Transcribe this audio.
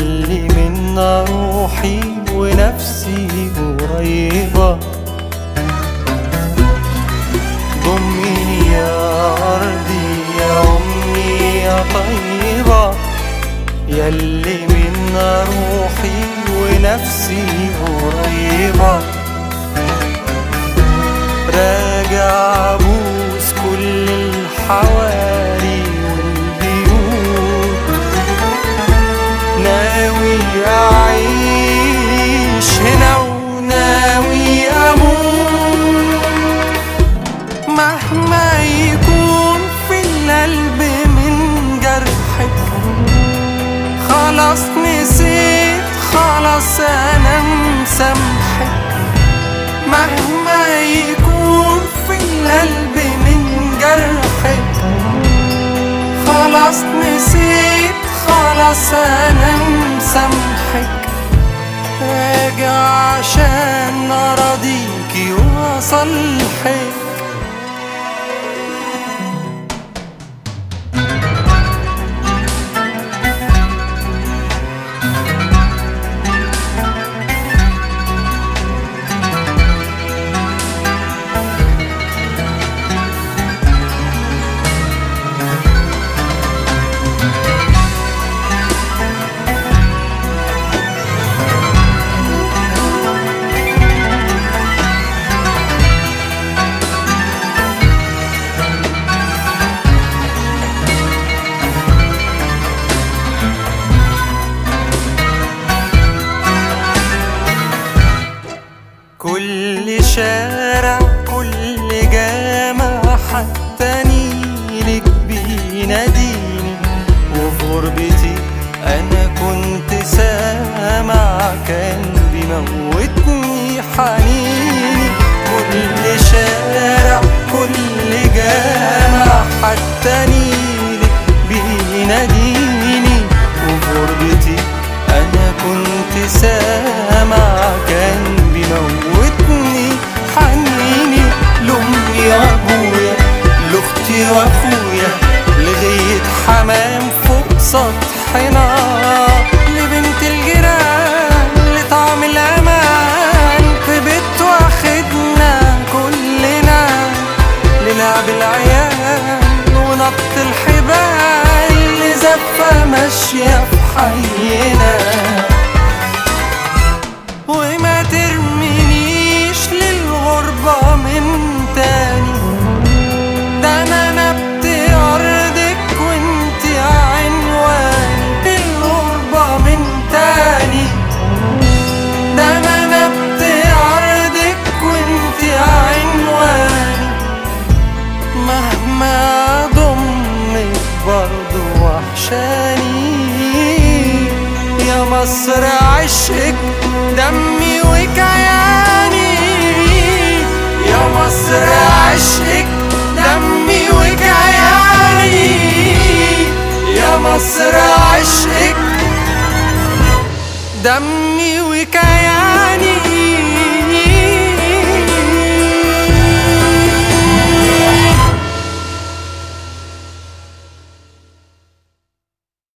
يلي منا روحي ونفسي قريبة ضميني يا أرضي يا أمي يا طيبة يلي منا روحي ونفسي قريبة راجع أبوس كل الحواري والبيوت ناوي أعيش هنا وناوي أموت مهما يكون في القلب من جرحك خلاص نسيت خلاص أنا مسامحك مهما يكون في القلب من جرحك خلاص نسيت خلاص انا مسامحك راجع عشان اراضيكي واصلحك كل شارع كل جامع حتى نيلك بيناديني وفي غربتي انا كنت سامع كان بيموتني حنيني كل شارع كل جامع حتى نيلك بيناديني وفي غربتي انا كنت سامع كان بيموتني حنيني لامي وابويا لاختي واخويا لغايه حمام فوق سطحنا لبنت الجيران لطعم الامان في بيت واخدنا كلنا للعب العيال ونط الحبال لزفة ماشية في حينا وما ترمينيش للغربة من تاني ده انا نبت ارضك وانت عنواني الغربة من تاني ده انا نبت ارضك وانت عنواني مهما ضمك برضو وحشاني يا مصر عشقك دمي وكياني يا مصر عشقك دمي وكياني يا مصر عشقك دمي وكياني